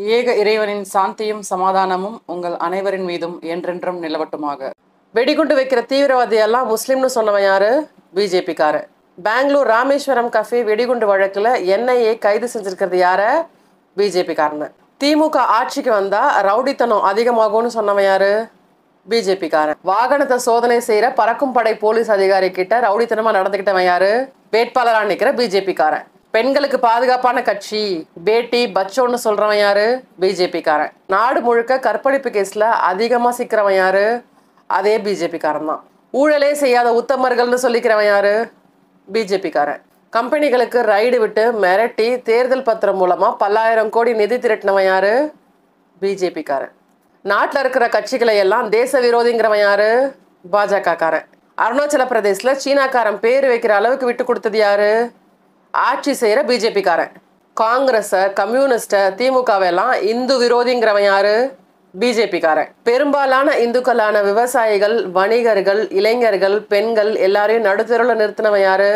ஏக இறைவனின் சாந்தியும் சமாதானமும் உங்கள் அனைவரின் மீதும் என்றென்றும் நிலவட்டுமாக வெடிகுண்டு வைக்கிற தீவிரவாதி எல்லாம் முஸ்லீம்னு சொன்னவன் யாரு பிஜேபிக்காரன் பெங்களூர் ராமேஸ்வரம் கஃபே வெடிகுண்டு வழக்குல என்ஐஏ கைது செஞ்சிருக்கிறது யார பிஜேபிக்காரன் திமுக ஆட்சிக்கு வந்தா ரவுடித்தனம் அதிகமாகும்னு சொன்னவன் யாரு பிஜேபிக்காரன் வாகனத்தை சோதனை செய்யற பறக்கும் படை போலீஸ் அதிகாரி கிட்ட ரவுடித்தனமா நடந்துக்கிட்டவன் யாரு வேட்பாளரா நிக்கிற பிஜேபிக்காரன் பெண்களுக்கு பாதுகாப்பான கட்சி பேட்டி பச்சோன்னு சொல்றவன் யாரு பிஜேபிக்காரன் நாடு முழுக்க கற்பழிப்பு கேஸ்ல அதிகமா சிக்கிறவன் யாரு அதே பிஜேபிக்காரன் தான் ஊழலே செய்யாத உத்தமர்கள்னு சொல்லிக்கிறவன் யாரு பிஜேபிக்காரன் கம்பெனிகளுக்கு ரைடு விட்டு மிரட்டி தேர்தல் பத்திரம் மூலமா பல்லாயிரம் கோடி நிதி திரட்டினவன் யாரு பிஜேபிக்காரன் நாட்டில் இருக்கிற கட்சிகளை எல்லாம் தேச விரோதிங்கிறவன் யாரு பாஜக காரன் அருணாச்சல பிரதேசில் சீனாக்காரன் பேர் வைக்கிற அளவுக்கு விட்டு கொடுத்தது யாரு ஆட்சி செய்கிற பிஜேபிக்காரன் காங்கிரஸை கம்யூனிஸ்ட்டை திமுகவெல்லாம் இந்து விரோதிங்கிறவன் யாரு பிஜேபிக்காரன் பெரும்பாலான இந்துக்களான விவசாயிகள் வணிகர்கள் இளைஞர்கள் பெண்கள் எல்லாரையும் நடுத்தருவில் நிறுத்தினவன் யாரு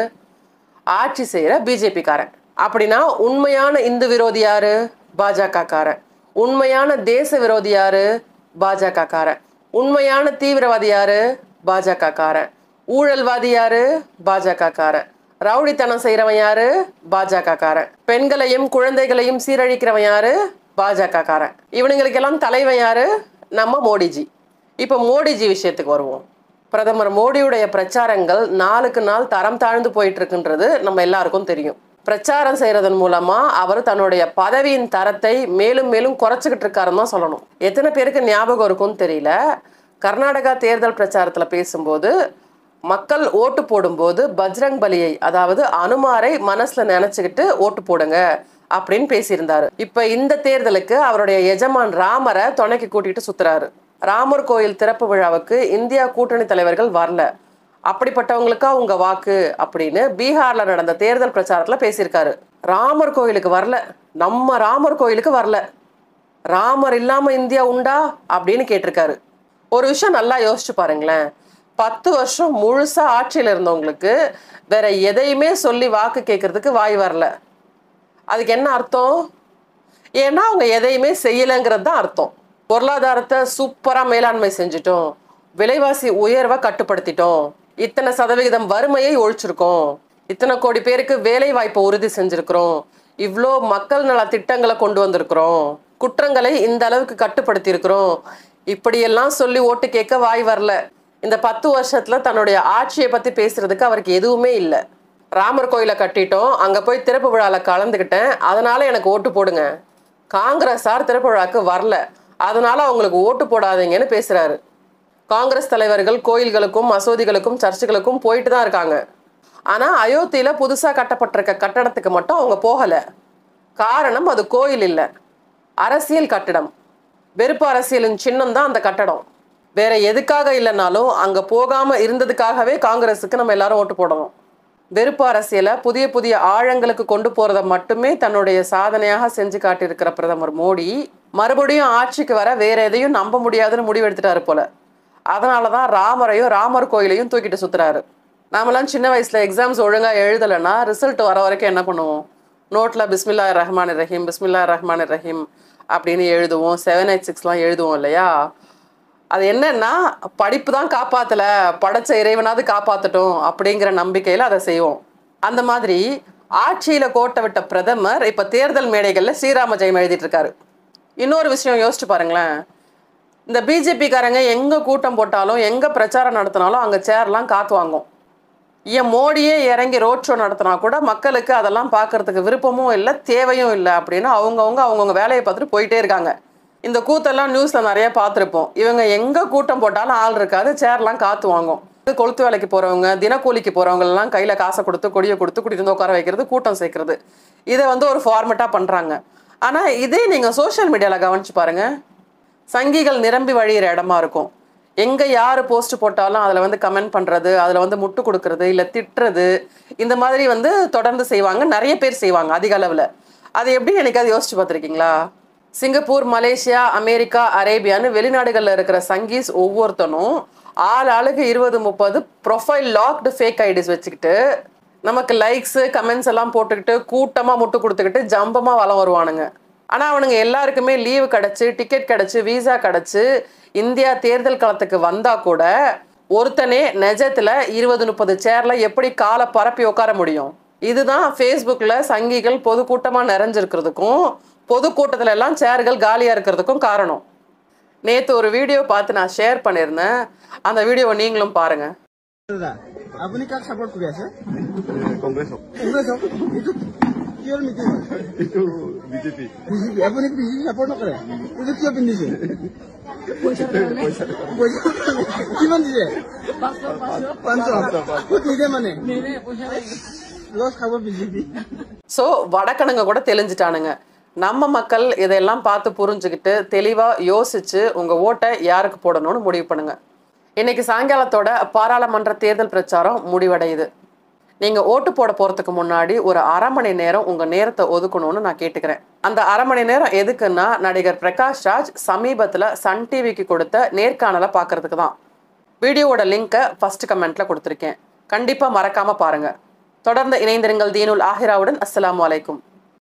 ஆட்சி செய்கிற பிஜேபிக்காரன் அப்படின்னா உண்மையான இந்து விரோதி யாரு பாஜக காரன் உண்மையான தேச விரோதி யாரு பாஜக காரன் உண்மையான தீவிரவாதி யாரு பாஜக காரன் ஊழல்வாதி யாரு பாஜக காரன் ரவுடித்தனம் செய்யறவன் யாரு பாஜக காரன் பெண்களையும் குழந்தைகளையும் சீரழிக்கிறவன் யாரு பாஜக காரன் இவனுங்களுக்கெல்லாம் தலைவன் யாரு நம்ம மோடிஜி இப்போ மோடிஜி விஷயத்துக்கு வருவோம் பிரதமர் மோடியுடைய பிரச்சாரங்கள் நாளுக்கு நாள் தரம் தாழ்ந்து போயிட்டு இருக்குன்றது நம்ம எல்லாருக்கும் தெரியும் பிரச்சாரம் செய்யறதன் மூலமா அவர் தன்னுடைய பதவியின் தரத்தை மேலும் மேலும் குறைச்சிக்கிட்டு இருக்காருன்னு தான் சொல்லணும் எத்தனை பேருக்கு ஞாபகம் இருக்கும்னு தெரியல கர்நாடகா தேர்தல் பிரச்சாரத்துல பேசும்போது மக்கள் ஓட்டு போடும்போது பஜ்ரங் பலியை அதாவது அனுமாரை மனசுல நினைச்சுக்கிட்டு ஓட்டு போடுங்க அப்படின்னு பேசியிருந்தாரு இப்ப இந்த தேர்தலுக்கு அவருடைய எஜமான் ராமரை துணைக்கு கூட்டிட்டு சுத்துறாரு ராமர் கோயில் திறப்பு விழாவுக்கு இந்தியா கூட்டணி தலைவர்கள் வரல அப்படிப்பட்டவங்களுக்கா உங்க வாக்கு அப்படின்னு பீகார்ல நடந்த தேர்தல் பிரச்சாரத்துல பேசியிருக்காரு ராமர் கோயிலுக்கு வரல நம்ம ராமர் கோயிலுக்கு வரல ராமர் இல்லாம இந்தியா உண்டா அப்படின்னு கேட்டிருக்காரு ஒரு விஷயம் நல்லா யோசிச்சு பாருங்களேன் பத்து வருஷம் முழுசா ஆட்சியில் இருந்தவங்களுக்கு வேற எதையுமே சொல்லி வாக்கு கேட்கறதுக்கு வாய் வரல அதுக்கு என்ன அர்த்தம் ஏன்னா அவங்க எதையுமே செய்யலைங்கிறது தான் அர்த்தம் பொருளாதாரத்தை சூப்பராக மேலாண்மை செஞ்சுட்டோம் விலைவாசி உயர்வை கட்டுப்படுத்திட்டோம் இத்தனை சதவிகிதம் வறுமையை ஒழிச்சிருக்கோம் இத்தனை கோடி பேருக்கு வேலை வாய்ப்பை உறுதி செஞ்சிருக்கிறோம் இவ்வளோ மக்கள் நல திட்டங்களை கொண்டு வந்திருக்கிறோம் குற்றங்களை இந்த அளவுக்கு கட்டுப்படுத்தி இருக்கிறோம் இப்படியெல்லாம் சொல்லி ஓட்டு கேட்க வாய் வரல இந்த பத்து வருஷத்துல தன்னுடைய ஆட்சியை பத்தி பேசுறதுக்கு அவருக்கு எதுவுமே இல்லை ராமர் கோயிலை கட்டிட்டோம் அங்க போய் திறப்பு விழால கலந்துக்கிட்டேன் அதனால எனக்கு ஓட்டு போடுங்க காங்கிரஸார் திறப்பு விழாக்கு வரல அதனால அவங்களுக்கு ஓட்டு போடாதீங்கன்னு பேசுறாரு காங்கிரஸ் தலைவர்கள் கோயில்களுக்கும் மசூதிகளுக்கும் சர்ச்சுகளுக்கும் போயிட்டு தான் இருக்காங்க ஆனா அயோத்தியில புதுசா கட்டப்பட்டிருக்க கட்டடத்துக்கு மட்டும் அவங்க போகல காரணம் அது கோயில் இல்லை அரசியல் கட்டிடம் வெறுப்பு அரசியலின் சின்னம் தான் அந்த கட்டடம் வேற எதுக்காக இல்லைனாலும் அங்க போகாம இருந்ததுக்காகவே காங்கிரஸுக்கு நம்ம எல்லாரும் ஓட்டு போடணும் வெறுப்பு அரசியலை புதிய புதிய ஆழங்களுக்கு கொண்டு போறத மட்டுமே தன்னுடைய சாதனையாக செஞ்சு காட்டியிருக்கிற பிரதமர் மோடி மறுபடியும் ஆட்சிக்கு வர வேற எதையும் நம்ப முடியாதுன்னு முடிவெடுத்துட்டாரு போல அதனால தான் ராமரையும் ராமர் கோயிலையும் தூக்கிட்டு சுத்துறாரு நாமெல்லாம் சின்ன வயசுல எக்ஸாம்ஸ் ஒழுங்கா எழுதலைன்னா ரிசல்ட் வர வரைக்கும் என்ன பண்ணுவோம் நோட்ல பிஸ்மில்லா ரஹ்மான் ரஹீம் பிஸ்மில்லா ரஹ்மான் ரஹீம் அப்படின்னு எழுதுவோம் செவன் எயிட் சிக்ஸ்லாம் எழுதுவோம் இல்லையா அது என்னன்னா படிப்பு தான் காப்பாத்தல படைச்ச இறைவனாவது காப்பாத்தட்டும் அப்படிங்கிற நம்பிக்கையில அதை செய்வோம் அந்த மாதிரி ஆட்சியில கோட்டை விட்ட பிரதமர் இப்ப தேர்தல் மேடைகள்ல ஸ்ரீராம ஜெயம் எழுதிட்டு இருக்காரு இன்னொரு விஷயம் யோசிச்சு பாருங்களேன் இந்த பிஜேபிக்காரங்க எங்க கூட்டம் போட்டாலும் எங்க பிரச்சாரம் நடத்தினாலும் அங்க சேர்லாம் காத்து வாங்கும் ஏன் மோடியே இறங்கி ரோட் ஷோ நடத்தினா கூட மக்களுக்கு அதெல்லாம் பார்க்கறதுக்கு விருப்பமும் இல்லை தேவையும் இல்லை அப்படின்னு அவங்கவுங்க அவங்கவுங்க வேலையை பார்த்துட்டு போயிட்டே இருக்காங்க இந்த கூத்தெல்லாம் நியூஸ்ல நிறைய பார்த்துருப்போம் இவங்க எங்க கூட்டம் போட்டாலும் ஆள் இருக்காது சேர்லாம் காத்து வாங்கும் இது கொளுத்து வேலைக்கு போறவங்க தினக்கூலிக்கு போறவங்க எல்லாம் கையில காசை கொடுத்து கொடியை கொடுத்து கூட்டிட்டு வந்து உட்கார வைக்கிறது கூட்டம் சேர்க்கறது இதை வந்து ஒரு ஃபார்மெட்டா பண்றாங்க ஆனா இதே நீங்க சோஷியல் மீடியால கவனிச்சு பாருங்க சங்கிகள் நிரம்பி வழியிற இடமா இருக்கும் எங்க யாரு போஸ்ட் போட்டாலும் அதுல வந்து கமெண்ட் பண்றது அதுல வந்து முட்டு கொடுக்கறது இல்ல திட்டுறது இந்த மாதிரி வந்து தொடர்ந்து செய்வாங்க நிறைய பேர் செய்வாங்க அதிக அளவுல அது எப்படி எனக்காவது யோசிச்சு பார்த்துருக்கீங்களா சிங்கப்பூர் மலேசியா அமெரிக்கா அரேபியான்னு வெளிநாடுகளில் இருக்கிற சங்கீஸ் ஒவ்வொருத்தனும் ஆள் ஆளுக்கு இருபது முப்பது ப்ரொஃபைல் லாக்டு ஃபேக் ஐடிஸ் வச்சுக்கிட்டு நமக்கு லைக்ஸு கமெண்ட்ஸ் எல்லாம் போட்டுக்கிட்டு கூட்டமாக முட்டு கொடுத்துக்கிட்டு ஜம்பமாக வளம் வருவானுங்க ஆனால் அவனுங்க எல்லாருக்குமே லீவு கிடச்சி டிக்கெட் கிடச்சி வீசா கிடச்சி இந்தியா தேர்தல் களத்துக்கு வந்தால் கூட ஒருத்தனே நிஜத்தில் இருபது முப்பது சேரில் எப்படி காலை பரப்பி உட்கார முடியும் இதுதான் ஃபேஸ்புக்கில் சங்கிகள் பொதுக்கூட்டமாக நிறைஞ்சிருக்கிறதுக்கும் பொதுக்கூட்டத்துல எல்லாம் சேர்கள் காலியாக இருக்கிறதுக்கும் காரணம் நேற்று ஒரு வீடியோ பார்த்து நான் ஷேர் பண்ணியிருந்தேன் அந்த வீடியோவை நீங்களும் பாருங்கள் দাদা আপুনি কাক চাপৰ্ট কৰি আছে কংগ্ৰেছক কংগ্ৰেছক এইটো কিহৰ মিটিং এইটো বিজেপি বিজেপি আপুনি বিজেপি চাপৰ্ট নকৰে এইটো কিয় পিন্ধিছে পইচা পইচা কিমান দিছে পাঁচশ ক'ত নিদে মানে লছ খাব বিজেপি ஸோ வடக்கணுங்க கூட தெளிஞ்சிட்டானுங்க நம்ம மக்கள் இதெல்லாம் பார்த்து புரிஞ்சுக்கிட்டு தெளிவாக யோசிச்சு உங்கள் ஓட்டை யாருக்கு போடணும்னு முடிவு பண்ணுங்க இன்னைக்கு சாயங்காலத்தோட பாராளுமன்ற தேர்தல் பிரச்சாரம் முடிவடையுது நீங்கள் ஓட்டு போட போகிறதுக்கு முன்னாடி ஒரு அரை மணி நேரம் உங்கள் நேரத்தை ஒதுக்கணும்னு நான் கேட்டுக்கிறேன் அந்த அரை மணி நேரம் எதுக்குன்னா நடிகர் பிரகாஷ் ராஜ் சமீபத்தில் சன் டிவிக்கு கொடுத்த நேர்காணலை பார்க்கறதுக்கு தான் வீடியோவோட லிங்கை ஃபர்ஸ்ட் கமெண்ட்ல கொடுத்துருக்கேன் கண்டிப்பாக மறக்காம பாருங்க தொடர்ந்து இணைந்திருங்கள் தீனுல் ஆஹிராவுடன் அஸ்ஸலாமு அலைக்கும்